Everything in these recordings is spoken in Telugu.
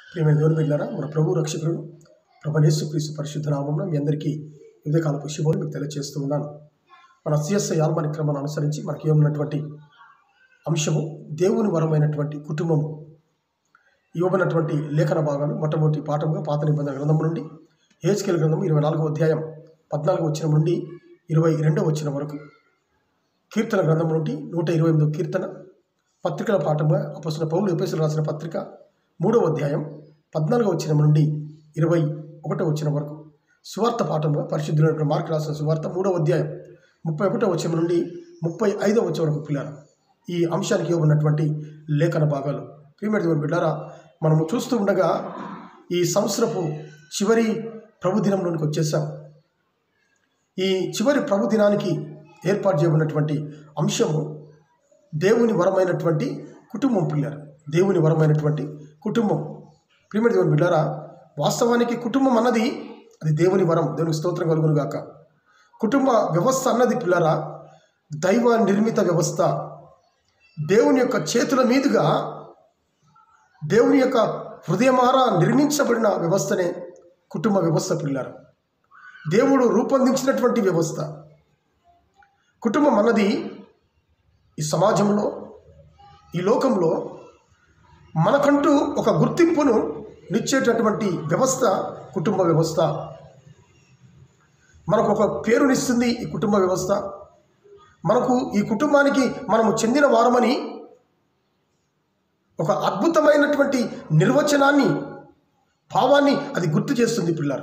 ప్రియమైన దేవుని బిడ్డారా మన ప్రభు రక్షకుడు ప్రభనేసు క్రీస్తు పరిశుద్ధ నామంలో మీ అందరికీ ఉదయకాలపు శుభాలు మీకు తెలియజేస్తూ ఉన్నాను మన సిఎస్ఐ ఆల్మని క్రమాన్ని అనుసరించి మనకి ఏమున్నటువంటి అంశము దేవుని వరమైనటువంటి కుటుంబము ఇవ్వబడినటువంటి లేఖన భాగాలు మొట్టమొదటి పాఠంగా పాత నిబంధన గ్రంథం నుండి హేచ్కెల్ గ్రంథం ఇరవై నాలుగో అధ్యాయం పద్నాలుగు వచ్చిన నుండి ఇరవై రెండవ వచ్చిన వరకు కీర్తన గ్రంథం నుండి నూట ఇరవై ఎనిమిదో కీర్తన పత్రికల పాఠంగా అపసిన పౌలు ఎపేసులు రాసిన పత్రిక మూడవ అధ్యాయం పద్నాలుగో వచ్చిన నుండి ఇరవై ఒకటో వచ్చిన వరకు సువార్త పాఠంగా పరిశుద్ధులైన మార్క్ రాసిన సువార్త మూడవ అధ్యాయం ముప్పై ఒకటో వచ్చిన నుండి ముప్పై ఐదో వచ్చే వరకు పిల్లలు ఈ అంశానికి ఇవ్వబడినటువంటి లేఖన భాగాలు ప్రియమైన దేవుని బిడ్డారా మనము చూస్తూ ఉండగా ఈ సంవత్సరపు చివరి ప్రభు దినంలోనికి వచ్చేసాం ఈ చివరి ప్రభు దినానికి ఏర్పాటు చేయబడినటువంటి అంశము దేవుని వరమైనటువంటి కుటుంబం పిల్లలు దేవుని వరమైనటువంటి కుటుంబం ప్రియమైన దేవుని బిడ్డారా వాస్తవానికి కుటుంబం అన్నది అది దేవుని వరం దేవునికి స్తోత్రం కలుగును గాక కుటుంబ వ్యవస్థ అన్నది పిల్లరా దైవ నిర్మిత వ్యవస్థ దేవుని యొక్క చేతుల మీదుగా దేవుని యొక్క హృదయమారా నిర్మించబడిన వ్యవస్థనే కుటుంబ వ్యవస్థ పిల్లలు దేవుడు రూపొందించినటువంటి వ్యవస్థ కుటుంబం అన్నది ఈ సమాజంలో ఈ లోకంలో మనకంటూ ఒక గుర్తింపును నిచ్చేటటువంటి వ్యవస్థ కుటుంబ వ్యవస్థ మనకు ఒక పేరునిస్తుంది ఈ కుటుంబ వ్యవస్థ మనకు ఈ కుటుంబానికి మనము చెందిన వారమని ఒక అద్భుతమైనటువంటి నిర్వచనాన్ని భావాన్ని అది గుర్తు చేస్తుంది పిల్లలు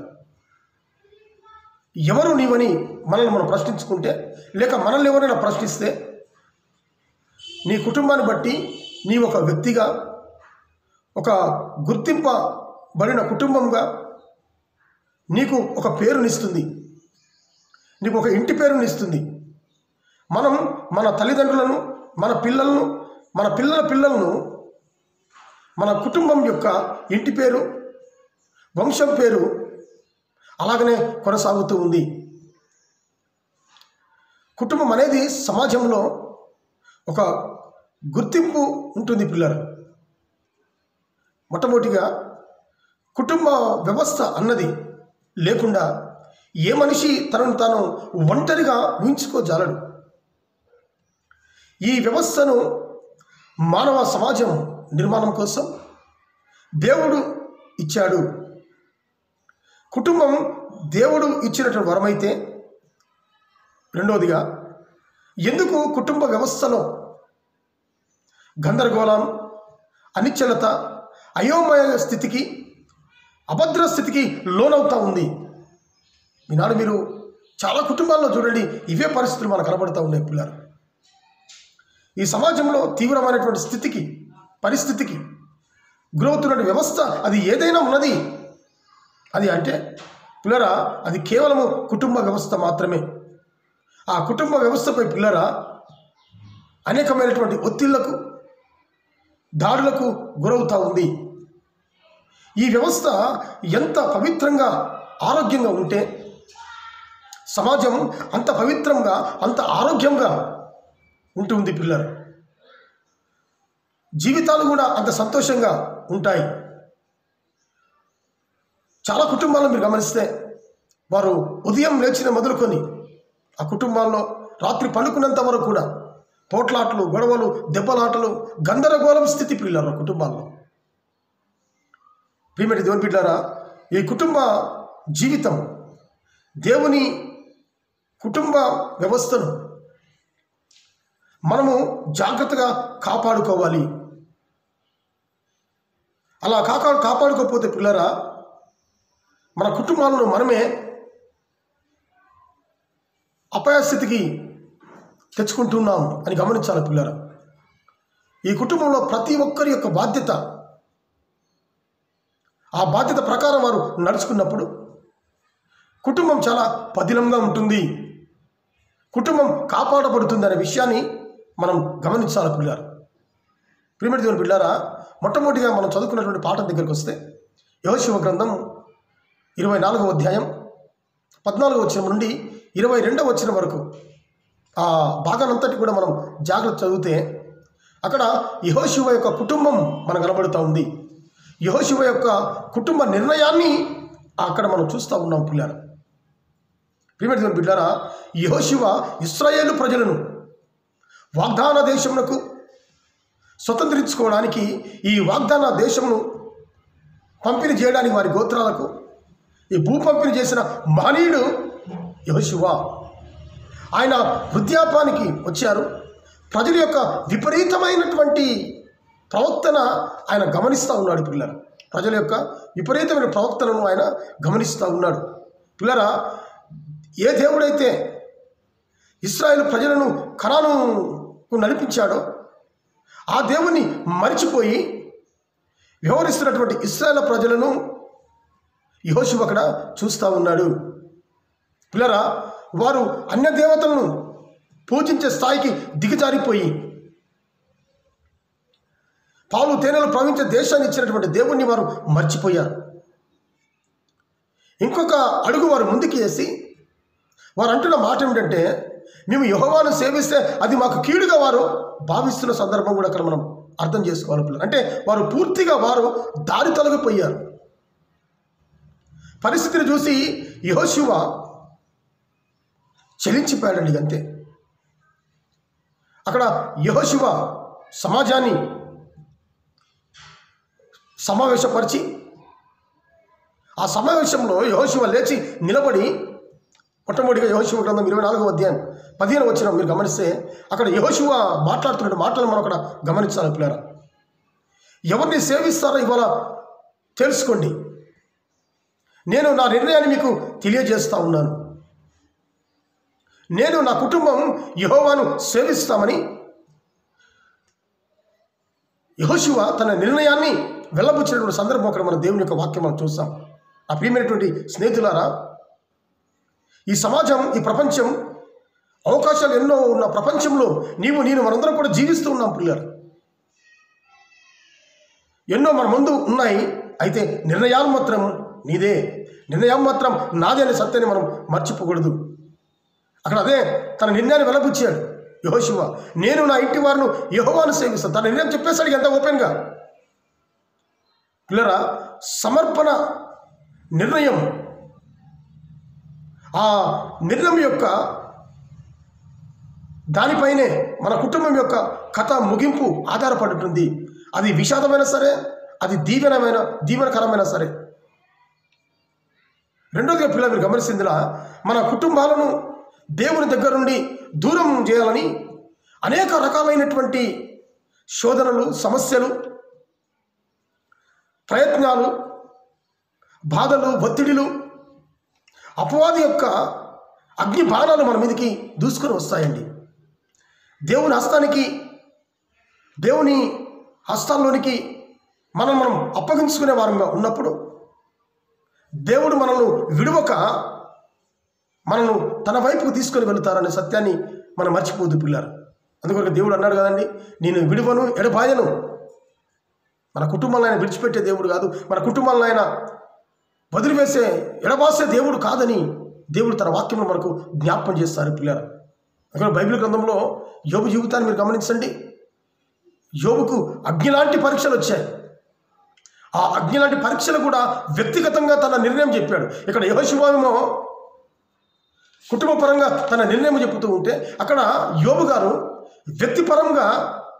ఎవరు నీవని మనల్ని మనం ప్రశ్నించుకుంటే లేక మనల్ని ఎవరైనా ప్రశ్నిస్తే నీ కుటుంబాన్ని బట్టి నీ ఒక వ్యక్తిగా ఒక గుర్తింపబడిన కుటుంబంగా నీకు ఒక పేరునిస్తుంది నీకు ఒక ఇంటి పేరునిస్తుంది మనం మన తల్లిదండ్రులను మన పిల్లలను మన పిల్లల పిల్లలను మన కుటుంబం యొక్క ఇంటి పేరు వంశం పేరు అలాగనే కొనసాగుతూ ఉంది కుటుంబం అనేది సమాజంలో ఒక గుర్తింపు ఉంటుంది పిల్లలు మొట్టమొదటిగా కుటుంబ వ్యవస్థ అన్నది లేకుండా ఏ మనిషి తనను తాను ఒంటరిగా ఊహించుకోజాలడు ఈ వ్యవస్థను మానవ సమాజం నిర్మాణం కోసం దేవుడు ఇచ్చాడు కుటుంబం దేవుడు ఇచ్చినటువంటి వరమైతే రెండవదిగా ఎందుకు కుటుంబ వ్యవస్థలో గందరగోళం అనిశ్చలత అయోమయ స్థితికి అభద్ర స్థితికి లోనవుతూ ఉంది ఈనాడు మీరు చాలా కుటుంబాల్లో చూడండి ఇవే పరిస్థితులు మనకు కనబడుతూ ఉన్నాయి పిల్లలు ఈ సమాజంలో తీవ్రమైనటువంటి స్థితికి పరిస్థితికి గురవుతున్న వ్యవస్థ అది ఏదైనా ఉన్నది అది అంటే పిల్లరా అది కేవలము కుటుంబ వ్యవస్థ మాత్రమే ఆ కుటుంబ వ్యవస్థపై పిల్లరా అనేకమైనటువంటి ఒత్తిళ్లకు దాడులకు గురవుతూ ఉంది ఈ వ్యవస్థ ఎంత పవిత్రంగా ఆరోగ్యంగా ఉంటే సమాజం అంత పవిత్రంగా అంత ఆరోగ్యంగా ఉంటుంది పిల్లలు జీవితాలు కూడా అంత సంతోషంగా ఉంటాయి చాలా కుటుంబాలను మీరు గమనిస్తే వారు ఉదయం లేచిన మొదలుకొని ఆ కుటుంబాల్లో రాత్రి పడుకున్నంత వరకు కూడా పోట్లాటలు గొడవలు దెబ్బలాటలు గందరగోళం స్థితి పిల్లలు కుటుంబాల్లో ప్రియమటి దేవుని బిడ్డారా ఈ కుటుంబ జీవితం దేవుని కుటుంబ వ్యవస్థను మనము జాగ్రత్తగా కాపాడుకోవాలి అలా కాకా కాపాడుకోకపోతే పిల్లరా మన కుటుంబాలను మనమే అపాయస్థితికి తెచ్చుకుంటున్నాం అని గమనించాలి పిల్లరా ఈ కుటుంబంలో ప్రతి ఒక్కరి యొక్క బాధ్యత ఆ బాధ్యత ప్రకారం వారు నడుచుకున్నప్పుడు కుటుంబం చాలా పదిలంగా ఉంటుంది కుటుంబం కాపాడబడుతుంది అనే విషయాన్ని మనం గమనించాలి పిల్లారు ప్రియమటి దేవుని పిల్లారా మొట్టమొదటిగా మనం చదువుకున్నటువంటి పాఠం దగ్గరికి వస్తే యోశివ గ్రంథం ఇరవై నాలుగవ అధ్యాయం పద్నాలుగో వచ్చిన నుండి ఇరవై రెండవ వచ్చిన వరకు ఆ భాగానంతటి కూడా మనం జాగ్రత్త చదివితే అక్కడ యహోశివ యొక్క కుటుంబం మనకు కనబడుతూ ఉంది యహోశివ యొక్క కుటుంబ నిర్ణయాన్ని అక్కడ మనం చూస్తూ ఉన్నాం పిల్లలు ప్రియమైన బిడ్డారా యహోశివ ఇస్రాయేలు ప్రజలను వాగ్దాన దేశమునకు స్వతంత్రించుకోవడానికి ఈ వాగ్దాన దేశమును పంపిణీ చేయడానికి వారి గోత్రాలకు ఈ భూ పంపిణీ చేసిన మహనీయుడు యహోశివ ఆయన వృద్ధాపానికి వచ్చారు ప్రజల యొక్క విపరీతమైనటువంటి ప్రవర్తన ఆయన గమనిస్తూ ఉన్నాడు పిల్లలు ప్రజల యొక్క విపరీతమైన ప్రవర్తనను ఆయన గమనిస్తూ ఉన్నాడు పిల్లరా ఏ దేవుడైతే ఇస్రాయేల్ ప్రజలను కణానుకు నడిపించాడో ఆ దేవుణ్ణి మరిచిపోయి వ్యవహరిస్తున్నటువంటి ఇస్రాయేల్ ప్రజలను యహోషువ అక్కడ చూస్తూ ఉన్నాడు పిల్లరా వారు అన్య దేవతలను పూజించే స్థాయికి దిగజారిపోయి పాలు తేనెలు ప్రవహించే దేశాన్ని ఇచ్చినటువంటి దేవుణ్ణి వారు మర్చిపోయారు ఇంకొక అడుగు వారు ముందుకు వేసి వారు అంటున్న మాట ఏమిటంటే మేము యహోవాను సేవిస్తే అది మాకు కీడుగా వారు భావిస్తున్న సందర్భం కూడా అక్కడ మనం అర్థం చేసుకోవాలి పిల్లలు. అంటే వారు పూర్తిగా వారు దారి తొలగిపోయారు పరిస్థితిని చూసి యహోశివ చలించిపోయాడండి అంతే అక్కడ యహోశివ సమాజాన్ని సమావేశపరిచి ఆ సమావేశంలో యహోశివ లేచి నిలబడి మొట్టమొదటిగా యహోశివ గ్రంథం ఇరవై నాలుగో అధ్యాయం పదిహేను వచ్చిన మీరు గమనిస్తే అక్కడ యహోశివ మాట్లాడుతున్న మాటలు మనం అక్కడ గమనించాలి పిల్లరా ఎవరిని సేవిస్తారో ఇవాళ తెలుసుకోండి నేను నా నిర్ణయాన్ని మీకు తెలియజేస్తా ఉన్నాను నేను నా కుటుంబం యహోవాను సేవిస్తామని యహోశివ తన నిర్ణయాన్ని వెళ్ళబుచ్చినటువంటి సందర్భం అక్కడ మన దేవుని యొక్క వాక్యం మనం చూస్తాం ఆ ప్రియమైనటువంటి స్నేహితులారా ఈ సమాజం ఈ ప్రపంచం అవకాశాలు ఎన్నో ఉన్న ప్రపంచంలో నీవు నేను మనందరం కూడా జీవిస్తూ ఉన్నాం పిల్లలు ఎన్నో మన ముందు ఉన్నాయి అయితే నిర్ణయాలు మాత్రం నీదే నిర్ణయం మాత్రం నాదే అనే సత్యాన్ని మనం మర్చిపోకూడదు అక్కడ అదే తన నిర్ణయాన్ని వెలబుచ్చాడు యహోశివ నేను నా ఇంటి వారిని యహోవాను సేవిస్తాను తన నిర్ణయం చెప్పేశాడు ఎంత ఓపెన్గా పిల్లరా సమర్పణ నిర్ణయం ఆ నిర్ణయం యొక్క దానిపైనే మన కుటుంబం యొక్క కథ ముగింపు ఆధారపడి ఉంటుంది అది విషాదమైన సరే అది దీవెనమైన దీవెనకరమైన సరే రెండోదిగా పిల్లలు మీరు గమనిస్తుందిలా మన కుటుంబాలను దేవుని దగ్గర నుండి దూరం చేయాలని అనేక రకాలైనటువంటి శోధనలు సమస్యలు ప్రయత్నాలు బాధలు ఒత్తిడిలు అపవాది యొక్క అగ్ని బాణాలు మన మీదకి దూసుకొని వస్తాయండి దేవుని హస్తానికి దేవుని హస్తాల్లోనికి మనం మనం అప్పగించుకునే వారంగా ఉన్నప్పుడు దేవుడు మనల్ని విడవక మనల్ని తన వైపుకు తీసుకొని వెళుతారనే సత్యాన్ని మనం మర్చిపోద్దు పిల్లలు అందుకొరకు దేవుడు అన్నాడు కదండి నేను విడువను ఎడబాయను మన కుటుంబాలను ఆయన విడిచిపెట్టే దేవుడు కాదు మన కుటుంబాలను ఆయన వదిలివేసే ఎడబాసే దేవుడు కాదని దేవుడు తన వాక్యంలో మనకు జ్ఞాపకం చేస్తారు పిల్లలు అక్కడ బైబిల్ గ్రంథంలో యోబు జీవితాన్ని మీరు గమనించండి యోబుకు అగ్ని లాంటి పరీక్షలు వచ్చాయి ఆ అగ్ని లాంటి పరీక్షలు కూడా వ్యక్తిగతంగా తన నిర్ణయం చెప్పాడు ఇక్కడ యహోశివామేమో కుటుంబపరంగా తన నిర్ణయం చెబుతూ ఉంటే అక్కడ యోబు గారు వ్యక్తిపరంగా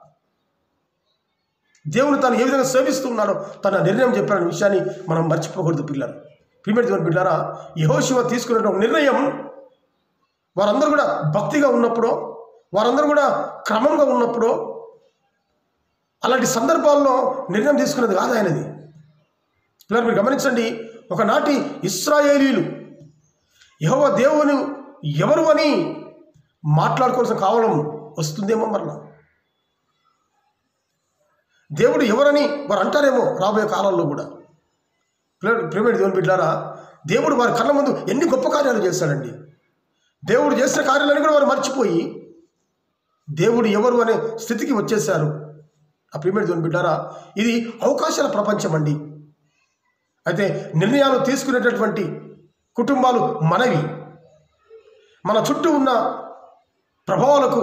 దేవుని తాను ఏ విధంగా సేవిస్తూ ఉన్నాడో తన నిర్ణయం చెప్పాడనే విషయాన్ని మనం మర్చిపోకూడదు పిల్లలు ప్రిమిటి దేవుని పిల్లారా యహోశివ తీసుకున్న ఒక నిర్ణయం వారందరూ కూడా భక్తిగా ఉన్నప్పుడు వారందరూ కూడా క్రమంగా ఉన్నప్పుడు అలాంటి సందర్భాల్లో నిర్ణయం తీసుకున్నది కాదు ఆయనది పిల్లలు మీరు గమనించండి ఒకనాటి ఇస్రాయేలీలు యహోవ దేవుని ఎవరు అని మాట్లాడుకోవాల్సిన కావడం వస్తుందేమో మరలా దేవుడు ఎవరని వారు అంటారేమో రాబోయే కాలంలో కూడా ప్రేమేటి దేవుని బిడ్డారా దేవుడు వారి కళ్ళ ముందు ఎన్ని గొప్ప కార్యాలు చేశాడండి దేవుడు చేసిన కార్యాలను కూడా వారు మర్చిపోయి దేవుడు ఎవరు అనే స్థితికి వచ్చేసారు ఆ ప్రియమైన దేవుని బిడ్డారా ఇది అవకాశాల ప్రపంచం అండి అయితే నిర్ణయాలు తీసుకునేటటువంటి కుటుంబాలు మనవి మన చుట్టూ ఉన్న ప్రభావాలకు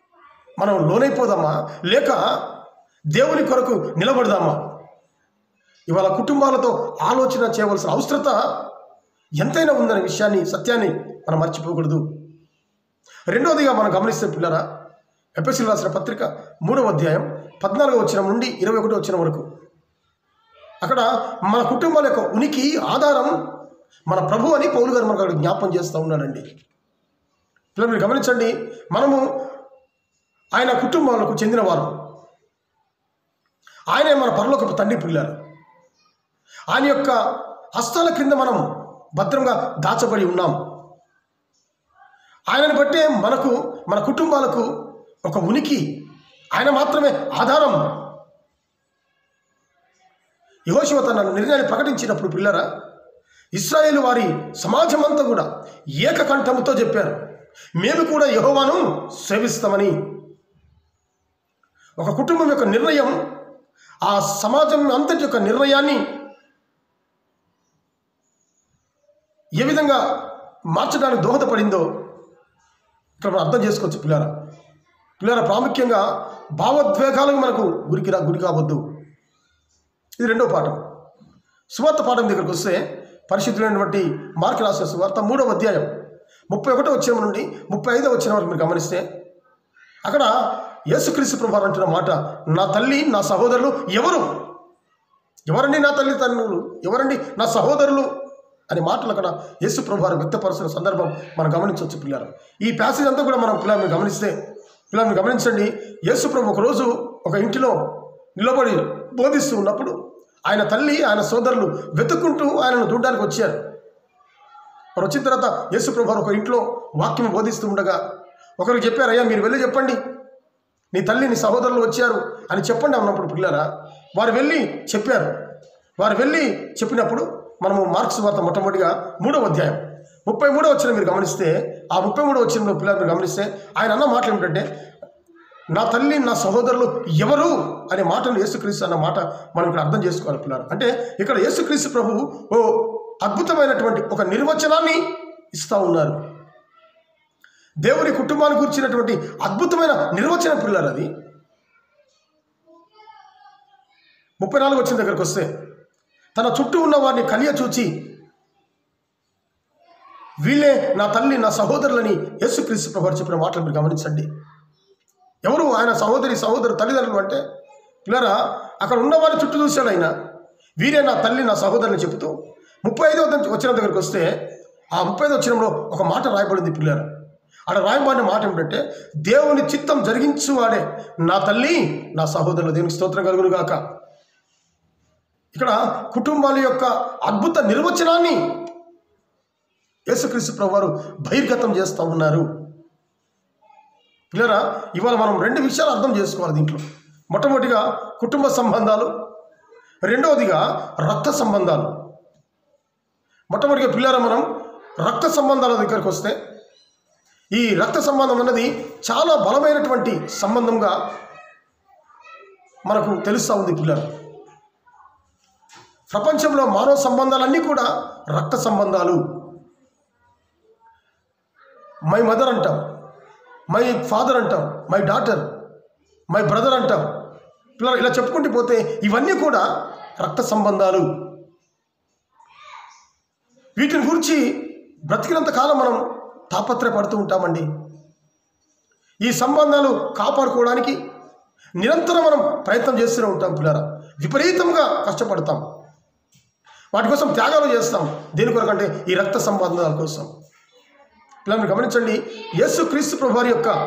మనం లోనైపోదామా లేక దేవుని కొరకు నిలబడదామా ఇవాళ కుటుంబాలతో ఆలోచన చేయవలసిన అవసరత ఎంతైనా ఉందనే విషయాన్ని సత్యాన్ని మనం మర్చిపోకూడదు రెండవదిగా మనం గమనిస్తే పిల్లరా ఎపిసిల్ రాసిన పత్రిక మూడవ అధ్యాయం పద్నాలుగో వచ్చిన నుండి ఇరవై ఒకటో వచ్చిన వరకు అక్కడ మన కుటుంబాల యొక్క ఉనికి ఆధారం మన ప్రభు అని పౌలు గారు మనకు అక్కడ జ్ఞాపం చేస్తూ ఉన్నాడండి పిల్లలు మీరు గమనించండి మనము ఆయన కుటుంబాలకు చెందినవారు ఆయనే మన పరలోకపు తండ్రి పిల్లారు ఆయన యొక్క హస్తాల క్రింద మనం భద్రంగా దాచబడి ఉన్నాం ఆయనను బట్టే మనకు మన కుటుంబాలకు ఒక ఉనికి ఆయన మాత్రమే ఆధారం యహోశివ తన నిర్ణయాన్ని ప్రకటించినప్పుడు పిల్లరా ఇస్రాయేల్ వారి సమాజం అంతా కూడా ఏకకంఠముతో చెప్పారు మేము కూడా యహోవాను సేవిస్తామని ఒక కుటుంబం యొక్క నిర్ణయం ఆ సమాజం అంతటి యొక్క నిర్ణయాన్ని ఏ విధంగా మార్చడానికి దోహదపడిందో ఇక్కడ మనం అర్థం చేసుకోవచ్చు పిల్లరా పిల్లల ప్రాముఖ్యంగా భావోద్వేగాలకు మనకు గురికి రా గురి కావద్దు ఇది రెండో పాఠం సువార్త పాఠం దగ్గరకు వస్తే పరిశుద్ధులైనటువంటి మార్కు రాసిన సువార్త మూడవ అధ్యాయం ముప్పై ఒకటో వచ్చిన నుండి ముప్పై ఐదో వచ్చిన వరకు మీరు గమనిస్తే అక్కడ యేసుక్రీస్తు ప్రభు అంటున్న మాట నా తల్లి నా సహోదరులు ఎవరు ఎవరండి నా తల్లి తండ్రులు ఎవరండి నా సహోదరులు అనే మాటలు అక్కడ యేసు ప్రభు వారు వ్యక్తపరుస్తున్న సందర్భం మనం గమనించవచ్చు పిల్లలు ఈ ప్యాసేజ్ అంతా కూడా మనం పిల్లల్ని గమనిస్తే పిల్లల్ని గమనించండి యేసు ప్రభు ఒకరోజు ఒక ఇంటిలో నిలబడి బోధిస్తూ ఉన్నప్పుడు ఆయన తల్లి ఆయన సోదరులు వెతుక్కుంటూ ఆయనను చూడడానికి వచ్చారు వారు వచ్చిన తర్వాత యేసు ప్రభు వారు ఒక ఇంట్లో వాక్యం బోధిస్తూ ఉండగా ఒకరికి చెప్పారు అయ్యా మీరు వెళ్ళి చెప్పండి నీ తల్లి నీ సహోదరులు వచ్చారు అని చెప్పండి అన్నప్పుడు పిల్లరా వారు వెళ్ళి చెప్పారు వారు వెళ్ళి చెప్పినప్పుడు మనము మార్క్స్ వార్త మొట్టమొదటిగా మూడవ అధ్యాయం ముప్పై మూడో వచ్చిన మీరు గమనిస్తే ఆ ముప్పై మూడో వచ్చిన పిల్లలు మీరు గమనిస్తే ఆయన అన్న మాటలు ఏమిటంటే నా తల్లి నా సహోదరులు ఎవరు అనే మాటను యేసుక్రీస్తు అన్న మాట మనం ఇక్కడ అర్థం చేసుకోవాలి పిల్లలు అంటే ఇక్కడ యేసుక్రీస్తు ప్రభు ఓ అద్భుతమైనటువంటి ఒక నిర్వచనాన్ని ఇస్తూ ఉన్నారు దేవుని కుటుంబాన్ని గురించినటువంటి అద్భుతమైన నిర్వచనం పిల్లలు అది ముప్పై నాలుగు వచ్చిన దగ్గరకు వస్తే తన చుట్టూ ఉన్న వారిని కలియ చూచి వీళ్ళే నా తల్లి నా సహోదరులని యేసుక్రీస్తు ప్రభు వారు చెప్పిన మాటలు మీరు గమనించండి ఎవరు ఆయన సహోదరి సహోదరు తల్లిదండ్రులు అంటే పిల్లరా అక్కడ ఉన్న వారి చుట్టూ చూశాడు ఆయన వీరే నా తల్లి నా సహోదరుని చెబుతూ ముప్పై ఐదో వచ్చిన దగ్గరికి వస్తే ఆ ముప్పై ఐదో వచ్చినంలో ఒక మాట రాయబడింది పిల్లరా అక్కడ రాయబడిన మాట ఏమిటంటే దేవుని చిత్తం జరిగించువాడే నా తల్లి నా సహోదరులు దేవునికి స్తోత్రం కలుగును గాక ఇక్కడ కుటుంబాల యొక్క అద్భుత నిర్వచనాన్ని యేసుక్రీస్తు ప్రభు వారు బహిర్గతం చేస్తూ ఉన్నారు పిల్లరా ఇవాళ మనం రెండు విషయాలు అర్థం చేసుకోవాలి దీంట్లో మొట్టమొదటిగా కుటుంబ సంబంధాలు రెండవదిగా రక్త సంబంధాలు మొట్టమొదటిగా పిల్లరా మనం రక్త సంబంధాల దగ్గరికి వస్తే ఈ రక్త సంబంధం అన్నది చాలా బలమైనటువంటి సంబంధంగా మనకు తెలుస్తూ ఉంది పిల్లలు ప్రపంచంలో మానవ సంబంధాలన్నీ కూడా రక్త సంబంధాలు మై మదర్ అంటాం మై ఫాదర్ అంటాం మై డాటర్ మై బ్రదర్ అంటాం పిల్లలు ఇలా చెప్పుకుంటూ పోతే ఇవన్నీ కూడా రక్త సంబంధాలు వీటిని గురించి బ్రతికినంత కాలం మనం తాపత్రయపడుతూ ఉంటామండి ఈ సంబంధాలు కాపాడుకోవడానికి నిరంతరం మనం ప్రయత్నం చేస్తూనే ఉంటాం పిల్లరా విపరీతంగా కష్టపడతాం వాటి కోసం త్యాగాలు చేస్తాం దేని కొరకంటే ఈ రక్త సంబంధాల కోసం ఇలా మీరు గమనించండి యేసు క్రీస్తు ప్రభు వారి యొక్క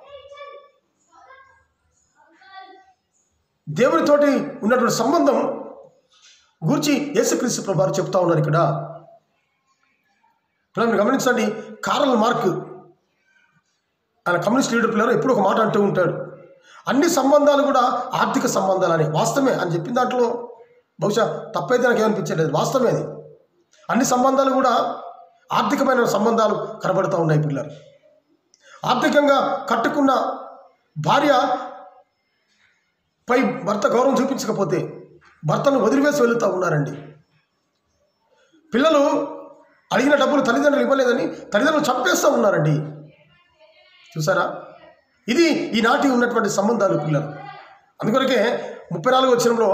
దేవునితోటి ఉన్నటువంటి సంబంధం గురించి యేసుక్రీస్తు ప్రభు వారు చెప్తా ఉన్నారు ఇక్కడ పిల్లలు మీరు గమనించండి కారల్ మార్క్ ఆయన కమ్యూనిస్ట్ లీడర్ పిల్లలు ఎప్పుడు ఒక మాట అంటూ ఉంటాడు అన్ని సంబంధాలు కూడా ఆర్థిక సంబంధాలు అని వాస్తవమే అని చెప్పిన దాంట్లో బహుశా తప్పైతే నాకు ఏమనిపించలేదు వాస్తవమే అది అన్ని సంబంధాలు కూడా ఆర్థికమైన సంబంధాలు కనబడుతూ ఉన్నాయి పిల్లలు ఆర్థికంగా కట్టుకున్న భార్య పై భర్త గౌరవం చూపించకపోతే భర్తను వదిలివేసి వెళుతూ ఉన్నారండి పిల్లలు అడిగిన డబ్బులు తల్లిదండ్రులు ఇవ్వలేదని తల్లిదండ్రులు చంపేస్తూ ఉన్నారండి చూసారా ఇది ఈనాటి ఉన్నటువంటి సంబంధాలు పిల్లలు అందుకొరకే ముప్పై నాలుగు వచ్చినంలో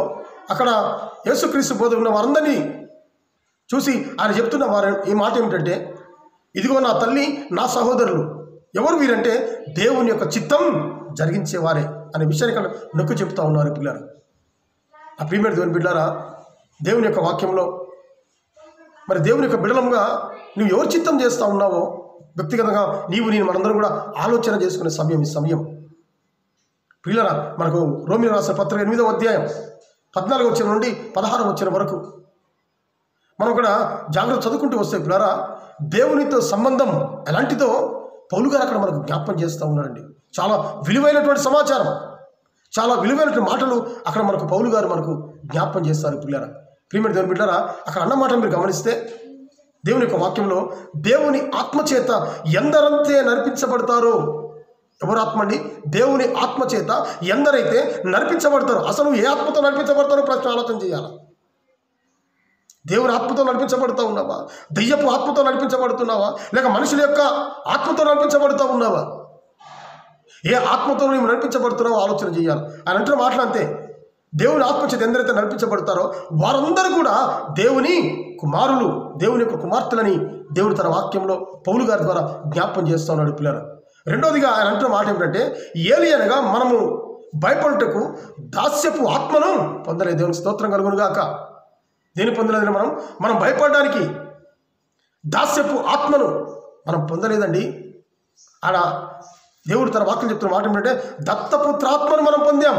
అక్కడ యేసుక్రీస్తు బోధ ఉన్న వారందరినీ చూసి ఆయన చెప్తున్న వారు ఈ మాట ఏమిటంటే ఇదిగో నా తల్లి నా సహోదరులు ఎవరు వీరంటే దేవుని యొక్క చిత్తం జరిగించేవారే అనే విషయాన్ని ఇక్కడ నొక్కి చెప్తా ఉన్నారు పిల్లలు ఆ ప్రియమైన దేవుని బిడ్డారా దేవుని యొక్క వాక్యంలో మరి దేవుని యొక్క బిడలంగా నువ్వు ఎవరు చిత్తం చేస్తూ ఉన్నావో వ్యక్తిగతంగా నీవు నేను మనందరం కూడా ఆలోచన చేసుకునే సమయం ఈ సమయం పిల్లరా మనకు రోమిల రాసిన పత్రిక ఎనిమిదవ అధ్యాయం పద్నాలుగు వచ్చిన నుండి పదహారు వచ్చిన వరకు మనం కూడా జాగ్రత్త చదువుకుంటూ వస్తే పిల్లరా దేవునితో సంబంధం ఎలాంటిదో పౌలు గారు అక్కడ మనకు జ్ఞాపకం చేస్తూ ఉన్నారండి చాలా విలువైనటువంటి సమాచారం చాలా విలువైనటువంటి మాటలు అక్కడ మనకు పౌలు గారు మనకు జ్ఞాపకం చేస్తారు పిల్లరా ప్రియమైన దేవుని బిడ్డారా అక్కడ అన్న మాటలు మీరు గమనిస్తే దేవుని యొక్క వాక్యంలో దేవుని ఆత్మచేత ఎందరంతే నడిపించబడతారో ఎవరు ఆత్మ అండి దేవుని ఆత్మచేత ఎందరైతే నడిపించబడతారో అసలు ఏ ఆత్మతో నడిపించబడతారో ప్రశ్న ఆలోచన చేయాలి దేవుని ఆత్మతో నడిపించబడుతూ ఉన్నావా దెయ్యపు ఆత్మతో నడిపించబడుతున్నావా లేక మనుషుల యొక్క ఆత్మతో నడిపించబడుతూ ఉన్నావా ఏ ఆత్మతో నువ్వు నడిపించబడుతున్నావో ఆలోచన చేయాలి ఆయన అంటున్న మాటలు అంతే దేవుని ఆత్మచేత ఎందరైతే నడిపించబడతారో వారందరూ కూడా దేవుని కుమారులు దేవుని యొక్క కుమార్తెలని దేవుడు తన వాక్యంలో పౌలు గారి ద్వారా జ్ఞాపకం చేస్తూ ఉన్నాడు పిల్లలు రెండోదిగా ఆయన అంటున్న మాట ఏమిటంటే ఏలి అనగా మనము భయపడుటకు దాస్యపు ఆత్మను పొందలేదు దేవుని స్తోత్రం కలుగునుగాక దేని పొందలేదని మనం మనం భయపడడానికి దాస్యపు ఆత్మను మనం పొందలేదండి ఆడ దేవుడు తన వాక్యం చెప్తున్న మాట ఏంటంటే దత్తపుత్రాత్మను మనం పొందాం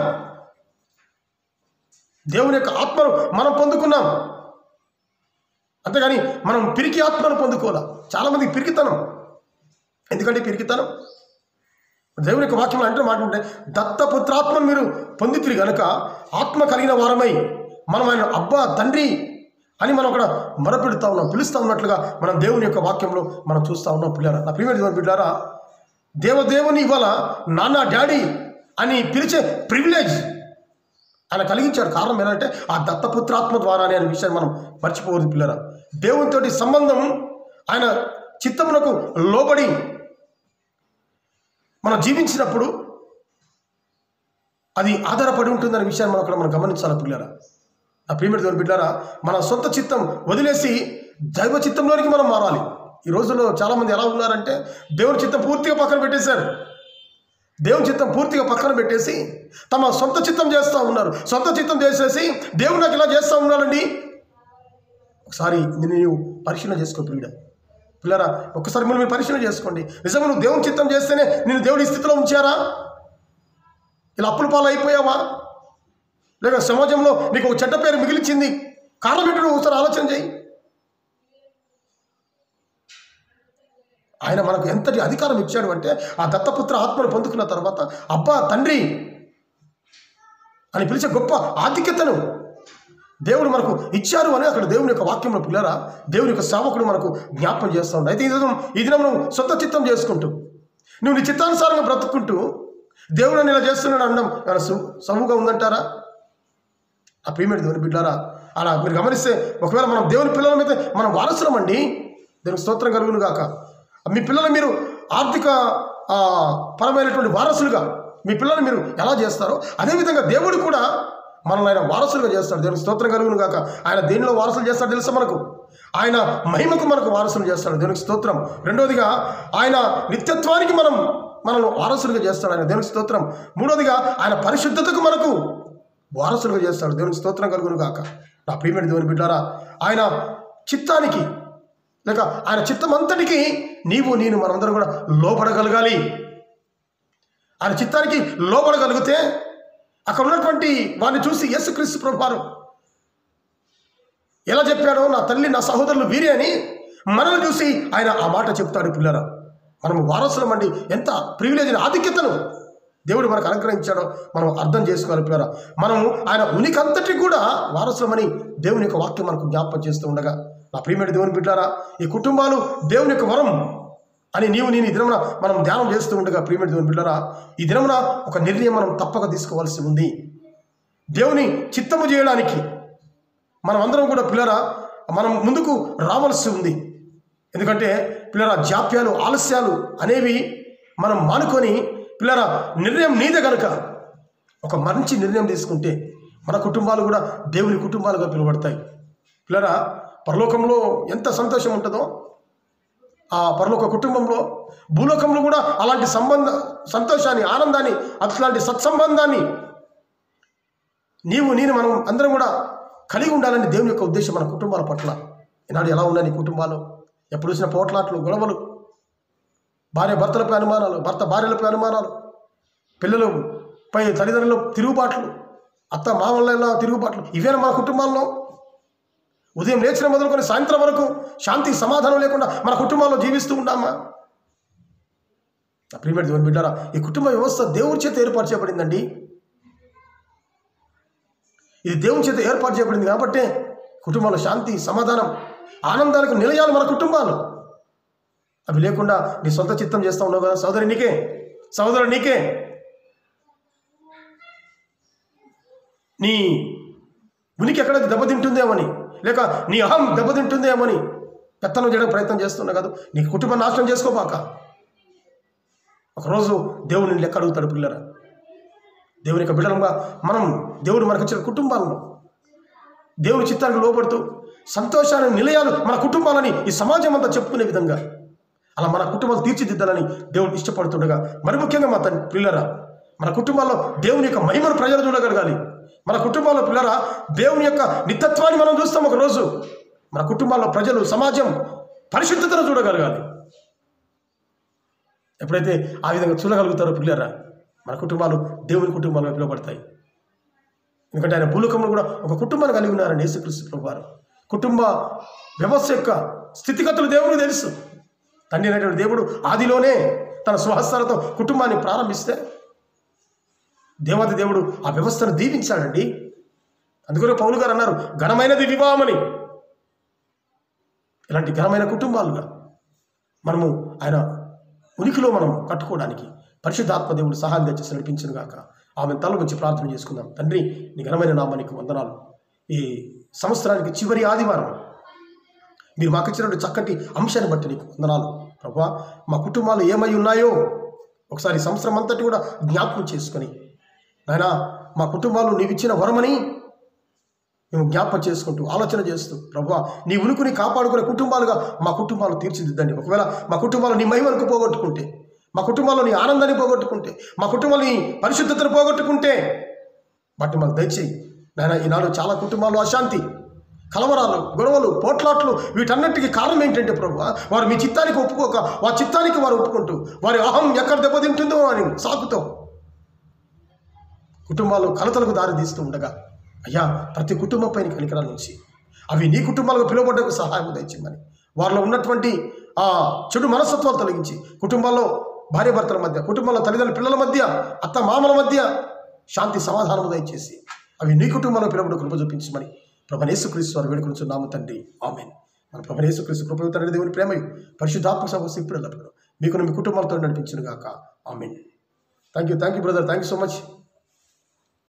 దేవుని యొక్క ఆత్మను మనం పొందుకున్నాం అంతేగాని మనం పిరికి ఆత్మను పొందుకోవాలా చాలామందికి పిరికితనం ఎందుకంటే పిరికితనం దేవుని యొక్క వాక్యం అంటే మాట ఉంటే దత్తపుత్రాత్మను మీరు పొందితిరి గనుక ఆత్మ కలిగిన వారమై మనం ఆయన అబ్బా తండ్రి అని మనం అక్కడ మొరపెడుతూ ఉన్నాం పిలుస్తూ ఉన్నట్లుగా మనం దేవుని యొక్క వాక్యంలో మనం చూస్తూ ఉన్నాం పిల్లారా నా ప్రియమైన దేవుని బిడ్డారా దేవదేవుని ఇవాళ నాన్న డాడీ అని పిలిచే ప్రివిలేజ్ ఆయన కలిగించాడు కారణం ఏంటంటే ఆ దత్తపుత్రాత్మ ద్వారానే అనే విషయాన్ని మనం మర్చిపోవద్దు పిల్లరా దేవునితోటి సంబంధం ఆయన చిత్తమునకు లోబడి మనం జీవించినప్పుడు అది ఆధారపడి ఉంటుందనే విషయాన్ని మనం అక్కడ మనం గమనించాలి పిల్లరా ఆ ప్రియమైన దేవుని బిడ్డారా మన సొంత చిత్తం వదిలేసి దైవ చిత్తంలోనికి మనం మారాలి ఈ రోజుల్లో చాలామంది ఎలా ఉన్నారంటే దేవుని చిత్తం పూర్తిగా పక్కన పెట్టేశారు దేవుని చిత్తం పూర్తిగా పక్కన పెట్టేసి తమ సొంత చిత్తం చేస్తూ ఉన్నారు సొంత చిత్తం చేసేసి దేవుడు నాకు ఇలా చేస్తూ ఉన్నాడండి ఒకసారి నిన్ను నీవు పరిశీలన చేసుకో పిల్ల పిల్లరా ఒక్కసారి మీరు మీరు పరిశీలన చేసుకోండి నిజంగా నువ్వు దేవుని చిత్తం చేస్తేనే నేను దేవుడి స్థితిలో ఉంచారా ఇలా అప్పుల పాలు అయిపోయావా లేక సమాజంలో నీకు ఒక చెడ్డ పేరు మిగిలిచింది కారణం ఏంటో నువ్వు ఒకసారి ఆలోచన చేయి ఆయన మనకు ఎంతటి అధికారం ఇచ్చాడు అంటే ఆ దత్తపుత్ర ఆత్మను పొందుకున్న తర్వాత అబ్బా తండ్రి అని పిలిచే గొప్ప ఆధిక్యతను దేవుడు మనకు ఇచ్చారు అని అక్కడ దేవుని యొక్క వాక్యంలో పిల్లరా దేవుని యొక్క సేవకుడు మనకు జ్ఞాపకం చేస్తూ ఉంటాడు అయితే ఈ దినం ఈ దినం నువ్వు సొంత చిత్తం చేసుకుంటూ నువ్వు నీ చిత్తానుసారంగా బ్రతుకుంటూ దేవుడు నన్ను ఇలా చేస్తున్నాడు అనడం ఏమైనా సు సముగా ఉందంటారా ఆ ప్రియమైన దేవుని బిడ్డారా అలా మీరు గమనిస్తే ఒకవేళ మనం దేవుని పిల్లలమైతే మనం వారసులం అండి దేవునికి స్తోత్రం కలుగును గాక మీ పిల్లలు మీరు ఆర్థిక ఆ, పరమైనటువంటి వారసులుగా మీ పిల్లల్ని మీరు ఎలా చేస్తారో అదేవిధంగా దేవుడు కూడా మనల్ని ఆయన వారసులుగా చేస్తాడు దేవునికి స్తోత్రం కలుగును గాక ఆయన దేనిలో వారసులు చేస్తాడు తెలుసా మనకు ఆయన మహిమకు మనకు వారసులు చేస్తాడు దేవునికి స్తోత్రం రెండోదిగా ఆయన నిత్యత్వానికి మనం మనల్ని వారసులుగా చేస్తాడు ఆయన దేవునికి స్తోత్రం మూడోదిగా ఆయన పరిశుద్ధతకు మనకు వారసులుగా చేస్తాడు దేవునికి స్తోత్రం కలుగును గాక నా ప్రియమైన దేవుని బిడ్డారా ఆయన చిత్తానికి లేక ఆయన చిత్తం అంతటికి నీవు నేను మనందరం కూడా లోపడగలగాలి ఆయన చిత్తానికి లోపడగలిగితే అక్కడ ఉన్నటువంటి వారిని చూసి యేసుక్రీస్తు ప్రభువారు ఎలా చెప్పాడో నా తల్లి నా సహోదరులు వీరే అని మనల్ని చూసి ఆయన ఆ మాట చెప్తాడు పిల్లరా మనము వారసులం అండి ఎంత ప్రివిలేజ్ ఆధిక్యతను దేవుడు మనకు అనుగ్రహించాడో మనం అర్థం చేసుకోవాలి పిల్లరా మనము ఆయన ఉనికి అంతటి కూడా వారసులమని దేవుని యొక్క వాక్యం మనకు జ్ఞాపకం చేస్తూ ఉండగా నా ప్రియమైన దేవుని బిడ్డారా ఈ కుటుంబాలు దేవుని యొక్క వరం అని నీవు నేను ఈ దినమున మనం ధ్యానం చేస్తూ ఉండగా ప్రియమైన దేవుని బిడ్డారా ఈ దినమున ఒక నిర్ణయం మనం తప్పక తీసుకోవాల్సి ఉంది దేవుని చిత్తము చేయడానికి మనం అందరం కూడా పిల్లరా మనం ముందుకు రావాల్సి ఉంది ఎందుకంటే పిల్లరా జాప్యాలు ఆలస్యాలు అనేవి మనం మానుకొని పిల్లరా నిర్ణయం నీదే గనుక ఒక మంచి నిర్ణయం తీసుకుంటే మన కుటుంబాలు కూడా దేవుని కుటుంబాలుగా పిలువబడతాయి పిల్లరా పరలోకంలో ఎంత సంతోషం ఉంటుందో ఆ పరలోక కుటుంబంలో భూలోకంలో కూడా అలాంటి సంబంధ సంతోషాన్ని ఆనందాన్ని అట్లాంటి సత్సంబంధాన్ని నీవు నేను మనం అందరం కూడా కలిగి ఉండాలని దేవుని యొక్క ఉద్దేశం మన కుటుంబాల పట్ల ఈనాడు ఎలా ఉన్నాయి నీ కుటుంబాలు ఎప్పుడు చూసిన పోట్లాట్లు గొడవలు భార్య భర్తలపై అనుమానాలు భర్త భార్యలపై అనుమానాలు పిల్లలు పై తల్లిదండ్రుల తిరుగుబాట్లు అత్త మామల తిరుగుబాట్లు ఇవేనా మన కుటుంబాల్లో ఉదయం లేచిన మొదలుకొని సాయంత్రం వరకు శాంతి సమాధానం లేకుండా మన కుటుంబాల్లో జీవిస్తూ ఉన్నామా నా ప్రియమైన దేవుని బిడ్డారా ఈ కుటుంబ వ్యవస్థ దేవుని చేత ఏర్పాటు చేయబడిందండి ఇది దేవుని చేత ఏర్పాటు చేయబడింది కాబట్టి కుటుంబంలో శాంతి సమాధానం ఆనందానికి నిలయాలు మన కుటుంబాలు అవి లేకుండా నీ సొంత చిత్తం చేస్తూ ఉన్నావు కదా సోదరి నీకే సోదరు నీకే నీ ఉనికి ఎక్కడ దెబ్బతింటుందేమని లేక నీ అహం దెబ్బతింటుందేమని పెత్తనం చేయడానికి ప్రయత్నం చేస్తున్నా కదా నీ కుటుంబం నాశనం చేసుకోబాక ఒకరోజు దేవుని లెక్క అడుగుతాడు పిల్లరా దేవుని యొక్క బిడ్డలంగా మనం దేవుడు మనకు ఇచ్చిన కుటుంబాలను దేవుని చిత్తానికి లోపడుతూ సంతోషాన్ని నిలయాలు మన కుటుంబాలని ఈ సమాజం అంతా చెప్పుకునే విధంగా అలా మన కుటుంబాలు తీర్చిదిద్దాలని దేవుడు ఇష్టపడుతుండగా మరి ముఖ్యంగా మా తన పిల్లరా మన కుటుంబాల్లో దేవుని యొక్క మహిమను ప్రజలు చూడగలగాలి మన కుటుంబాల్లో పిల్లరా దేవుని యొక్క నిత్యత్వాన్ని మనం చూస్తాం ఒకరోజు మన కుటుంబాల్లో ప్రజలు సమాజం పరిశుద్ధతను చూడగలగాలి ఎప్పుడైతే ఆ విధంగా చూడగలుగుతారో పిల్లరా మన కుటుంబాలు దేవుని కుటుంబాలుగా పిలువబడతాయి ఎందుకంటే ఆయన భూలోకంలో కూడా ఒక కుటుంబాన్ని కలిగి ఉన్నారని యేసుక్రీస్తు ప్రభు వారు కుటుంబ వ్యవస్థ యొక్క స్థితిగతులు దేవునికి తెలుసు తండ్రి అనేటువంటి దేవుడు ఆదిలోనే తన స్వహస్తాలతో కుటుంబాన్ని ప్రారంభిస్తే దేవత దేవుడు ఆ వ్యవస్థను దీవించాడండి అందుకనే పౌలు గారు అన్నారు ఘనమైనది వివాహమని ఇలాంటి ఘనమైన కుటుంబాలుగా మనము ఆయన ఉనికిలో మనం కట్టుకోవడానికి పరిశుద్ధాత్మ దేవుడు సహాయం తెచ్చేసి నడిపించిన గాక ఆమె తల గురించి ప్రార్థన చేసుకుందాం తండ్రి నీ ఘనమైన నామానికి వందనాలు ఈ సంవత్సరానికి చివరి ఆదివారం మీరు మాకు ఇచ్చినటువంటి చక్కటి అంశాన్ని బట్టి నీకు వందనాలు ప్రభా మా కుటుంబాలు ఏమై ఉన్నాయో ఒకసారి ఈ సంవత్సరం అంతటి కూడా జ్ఞాపకం చేసుకొని నాయన మా కుటుంబాలు నీవు ఇచ్చిన వరమని మేము జ్ఞాపకం చేసుకుంటూ ఆలోచన చేస్తూ ప్రభు నీ ఉనికిని కాపాడుకునే కుటుంబాలుగా మా కుటుంబాలు తీర్చిదిద్దండి ఒకవేళ మా కుటుంబాలు నీ మహిమలకు పోగొట్టుకుంటే మా కుటుంబాల్లో నీ ఆనందాన్ని పోగొట్టుకుంటే మా కుటుంబాలు నీ పరిశుద్ధతను పోగొట్టుకుంటే వాటిని మాకు దయచేయి నాయన ఈనాడు చాలా కుటుంబాల్లో అశాంతి కలవరాలు గొడవలు పోట్లాట్లు వీటన్నిటికీ కారణం ఏంటంటే ప్రభు వారు మీ చిత్తానికి ఒప్పుకోక వారి చిత్తానికి వారు ఒప్పుకుంటూ వారి అహం ఎక్కడ దెబ్బతింటుందో అని సాకుతో కుటుంబాలు కలతలకు దారి తీస్తూ ఉండగా అయ్యా ప్రతి కుటుంబం పైన కనికరాల నుంచి అవి నీ కుటుంబాలకు పిలువబడ్డకు సహాయం దయచేయమని వారిలో ఉన్నటువంటి ఆ చెడు మనస్తత్వాలు తొలగించి కుటుంబాల్లో భార్యాభర్తల మధ్య కుటుంబంలో తల్లిదండ్రుల పిల్లల మధ్య అత్త మామల మధ్య శాంతి సమాధానం దయచేసి అవి నీ కుటుంబంలో పిలువబడి కృప చూపించమని ప్రభనేశ్వక్రీస్తు వారు వేడుకొనిచున్నాము తండ్రి ఆమెన్ మన ప్రభనేశ్వక్రీస్తు కృప తండ్రి దేవుని ప్రేమయు పరిశుద్ధాత్మ సభ ఇప్పుడు మీకు మీ కుటుంబాలతో నడిపించును గాక amen thank you thank you brother thank you so much